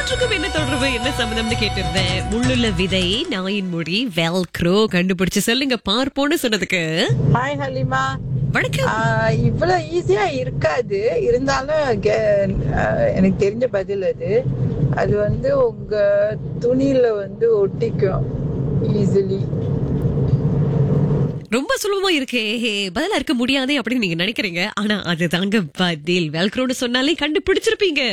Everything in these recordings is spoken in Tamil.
மூன்றுக்கும் என்ன தொடர்பு என்ன சம்மந்தம்னு கேட்டிருந்தேன் முள்ளுள்ள விதை நாயின் மொழி வெல்க்ரோ கண்டுபிடிச்சு சொல்லுங்க பார்ப்போம்னு சொன்னதுக்கு ஹாய் ஹலிமா வணக்கம் ஆஹ் இவ்வளவு ஈஸியா இருக்காது இருந்தாலும் கே- ஆஹ் எனக்கு தெரிஞ்ச பதில் அது அது வந்து உங்க துணியில வந்து ஒட்டிக்கும் ஈஸிலி ரொம்ப சுலபமா இருக்கே பதிலா இருக்க முடியாதே அப்படின்னு நீங்க நினைக்கிறீங்க ஆனா அதுதாங்க பதில் வெல்க்ரோன்னு சொன்னாலே கண்டுபிடிச்சிருப்பீங்க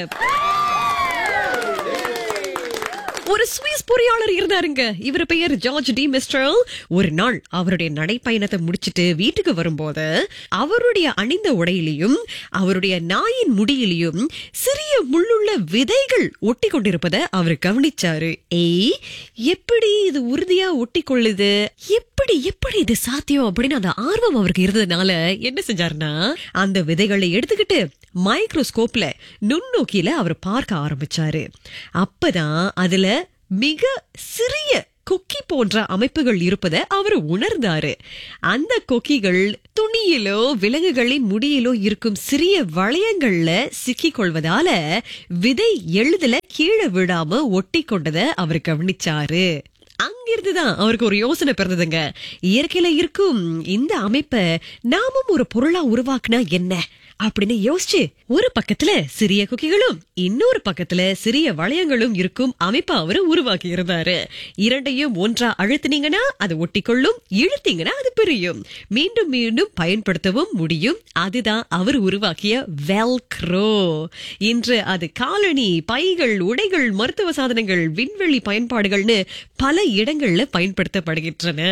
ஒரு சுவிஸ் பொறியாளர் இருந்தாருங்க இவர் பெயர் ஜார்ஜ் டி மிஸ்டர் ஒரு நாள் அவருடைய நடைப்பயணத்தை முடிச்சிட்டு வீட்டுக்கு வரும்போது அவருடைய அணிந்த உடையிலையும் அவருடைய நாயின் முடியிலையும் சிறிய முள்ளுள்ள விதைகள் ஒட்டி கொண்டிருப்பதை அவர் கவனிச்சாரு ஏய் எப்படி இது உறுதியா ஒட்டி கொள்ளுது எப்படி எப்படி இது சாத்தியம் அப்படின்னு அந்த ஆர்வம் அவருக்கு இருந்ததுனால என்ன செஞ்சாருன்னா அந்த விதைகளை எடுத்துக்கிட்டு மைக்ரோஸ்கோப்ல நுண்ணோக்கியில அவர் பார்க்க ஆரம்பிச்சாரு அப்பதான் அதுல மிக சிறிய கொக்கி போன்ற அமைப்புகள் இருப்பதை அவர் உணர்ந்தாரு அந்த கொக்கிகள் துணியிலோ விலங்குகளின் முடியிலோ இருக்கும் சிறிய வளையங்கள்ல சிக்கிக் கொள்வதால விதை எளிதில கீழே விடாம ஒட்டி கொண்டதை அவர் கவனிச்சாரு அங்கிருந்துதான் அவருக்கு ஒரு யோசனை பிறந்ததுங்க இயற்கையில இருக்கும் இந்த அமைப்பை நாமும் ஒரு பொருளா உருவாக்குனா என்ன அப்படின்னு யோசிச்சு ஒரு பக்கத்துல சிறிய குக்கிகளும் இன்னொரு பக்கத்துல சிறிய வளையங்களும் இருக்கும் அமைப்பை அவரு உருவாக்கி இருந்தாரு இரண்டையும் ஒன்றா அழுத்தினீங்கன்னா அது ஒட்டிக்கொள்ளும் இழுத்தீங்கன்னா அது பிரியும் மீண்டும் மீண்டும் பயன்படுத்தவும் முடியும் அதுதான் அவர் உருவாக்கிய வெல்க்ரோ இன்று அது காலணி பைகள் உடைகள் மருத்துவ சாதனங்கள் விண்வெளி பயன்பாடுகள்னு பல இடங்கள்ல பயன்படுத்தப்படுகின்றன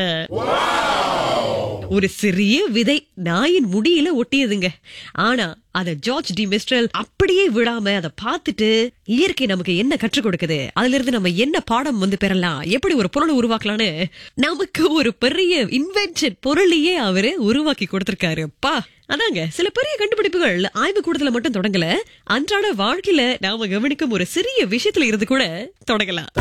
ஒரு சிறிய விதை நாயின் முடியில ஒட்டியதுங்க ஆனா அத ஜார்ஜ் டி மிஸ்ட்ரல் அப்படியே விடாம அதை பார்த்துட்டு இயற்கை நமக்கு என்ன கற்றுக் கொடுக்குது அதுல இருந்து நம்ம என்ன பாடம் வந்து பெறலாம் எப்படி ஒரு பொருளை உருவாக்கலாம்னு நமக்கு ஒரு பெரிய இன்வென்ஷன் பொருளையே அவரு உருவாக்கி கொடுத்திருக்காரு அப்பா அதாங்க சில பெரிய கண்டுபிடிப்புகள் ஆய்வு கூடத்துல மட்டும் தொடங்கல அன்றாட வாழ்க்கையில நாம கவனிக்கும் ஒரு சிறிய விஷயத்துல இருந்து கூட தொடங்கலாம்